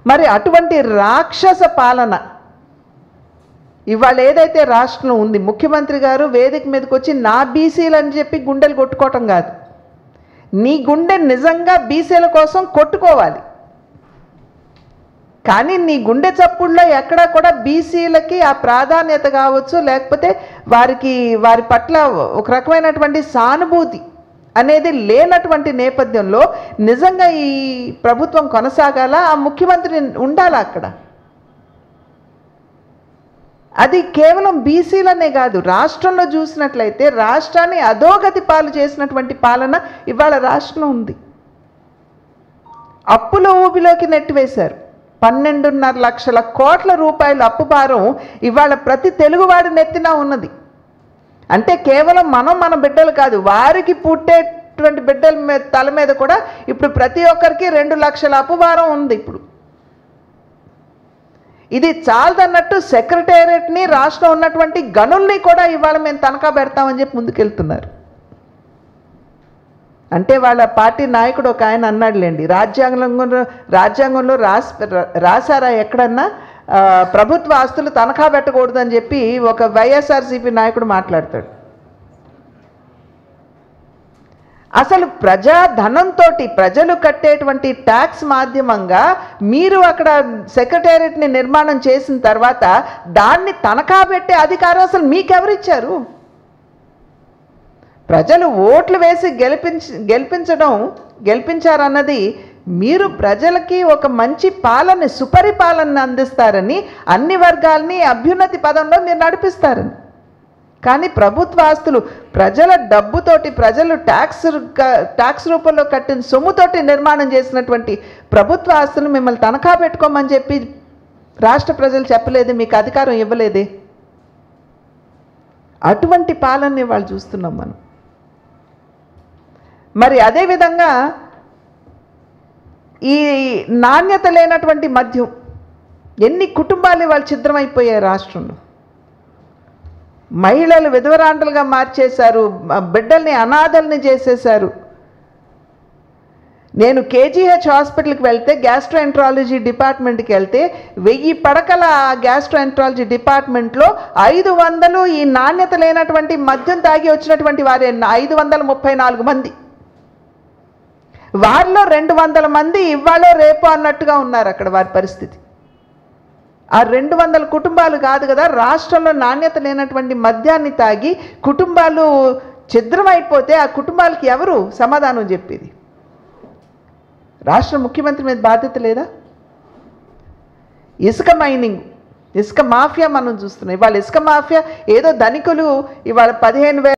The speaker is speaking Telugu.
మరి అటువంటి రాక్షస పాలన ఇవాళ ఏదైతే రాష్ట్రం ఉంది ముఖ్యమంత్రి గారు వేదిక మీదకి వచ్చి నా బీసీలు అని చెప్పి గుండెలు కొట్టుకోవటం కాదు నీ గుండె నిజంగా బీసీల కోసం కొట్టుకోవాలి కానీ నీ గుండె చప్పుడులో ఎక్కడా కూడా బీసీలకి ఆ ప్రాధాన్యత కావచ్చు లేకపోతే వారికి వారి పట్ల ఒక రకమైనటువంటి సానుభూతి అనేది లేనటువంటి నేపథ్యంలో నిజంగా ఈ ప్రభుత్వం కొనసాగాల ఆ ముఖ్యమంత్రి ఉండాలా అక్కడ అది కేవలం బీసీలనే కాదు రాష్ట్రంలో చూసినట్లయితే రాష్ట్రాన్ని అధోగతి పాలు చేసినటువంటి పాలన ఇవాళ రాష్ట్రం ఉంది అప్పుల ఊబిలోకి నెట్టివేశారు పన్నెండున్నర లక్షల కోట్ల రూపాయల అప్పు భారం ఇవాళ ప్రతి తెలుగువాడి నెత్తిన ఉన్నది అంటే కేవలం మనం మన బిడ్డలు కాదు వారికి పుట్టేటువంటి బిడ్డల మీద తల మీద కూడా ఇప్పుడు ప్రతి ఒక్కరికి రెండు లక్షల అప్పు భారం ఉంది ఇప్పుడు ఇది చాలదన్నట్టు సెక్రటేరియట్ని రాష్ట్రం ఉన్నటువంటి గనుల్ని కూడా ఇవాళ మేము తనఖా పెడతామని చెప్పి ముందుకెళ్తున్నారు అంటే వాళ్ళ పార్టీ నాయకుడు ఒక ఆయన అన్నాడులేండి రాజ్యాంగంలో రాజ్యాంగంలో రాసి రాశారా ఎక్కడన్నా ఆ, ప్రభుత్వ ఆస్తులు తనఖా పెట్టకూడదని చెప్పి ఒక వైఎస్ఆర్సీపీ నాయకుడు మాట్లాడతాడు అసలు ప్రజా ధనంతో ప్రజలు కట్టేటువంటి ట్యాక్స్ మాధ్యమంగా మీరు అక్కడ సెక్రటేరియట్ని నిర్మాణం చేసిన తర్వాత దాన్ని తనఖా పెట్టే అధికారం అసలు మీకెవరిచ్చారు ప్రజలు ఓట్లు వేసి గెలిపించ గెలిపించడం గెలిపించారన్నది మీరు ప్రజలకి ఒక మంచి పాలన సుపరిపాలన అందిస్తారని అన్ని వర్గాల్ని అభ్యున్నతి పదంలో మీరు నడిపిస్తారని కానీ ప్రభుత్వ ఆస్తులు ప్రజల డబ్బుతోటి ప్రజలు ట్యాక్స్ ట్యాక్స్ రూపంలో కట్టిన సొమ్ముతోటి నిర్మాణం చేసినటువంటి ప్రభుత్వ ఆస్తులు మిమ్మల్ని తనఖా పెట్టుకోమని చెప్పి రాష్ట్ర ప్రజలు చెప్పలేదు మీకు అధికారం ఇవ్వలేదే అటువంటి పాలనని వాళ్ళు చూస్తున్నాం మనం మరి అదేవిధంగా ఈ నాణ్యత లేనటువంటి మద్యం ఎన్ని కుటుంబాలు వాళ్ళు ఛిద్రమైపోయాయి రాష్ట్రంలో మహిళలు విధవరాంటలుగా మార్చేశారు ఆ బిడ్డల్ని అనాథల్ని చేసేశారు నేను కేజీహెచ్ హాస్పిటల్కి వెళ్తే గ్యాస్ట్రోఎంట్రాలజీ డిపార్ట్మెంట్కి వెళ్తే వెయ్యి పడకల గ్యాస్ట్రోఎంట్రాలజీ డిపార్ట్మెంట్లో ఐదు వందలు ఈ నాణ్యత లేనటువంటి మద్యం తాగి వచ్చినటువంటి వారే ఐదు వందల ముప్పై నాలుగు మంది వారిలో రెండు వందల మంది ఇవాళ రేపు అన్నట్టుగా ఉన్నారు అక్కడ వారి పరిస్థితి ఆ రెండు వందల కుటుంబాలు కాదు కదా రాష్ట్రంలో నాణ్యత లేనటువంటి మద్యాన్ని తాగి కుటుంబాలు ఛిద్రమైపోతే ఆ కుటుంబాలకి ఎవరు సమాధానం చెప్పేది రాష్ట్ర ముఖ్యమంత్రి మీద బాధ్యత లేదా ఇసుక మైనింగ్ ఇసుక మాఫియా మనం చూస్తున్నాం ఇవాళ ఇసుక మాఫియా ఏదో ధనికులు ఇవాళ పదిహేను వేల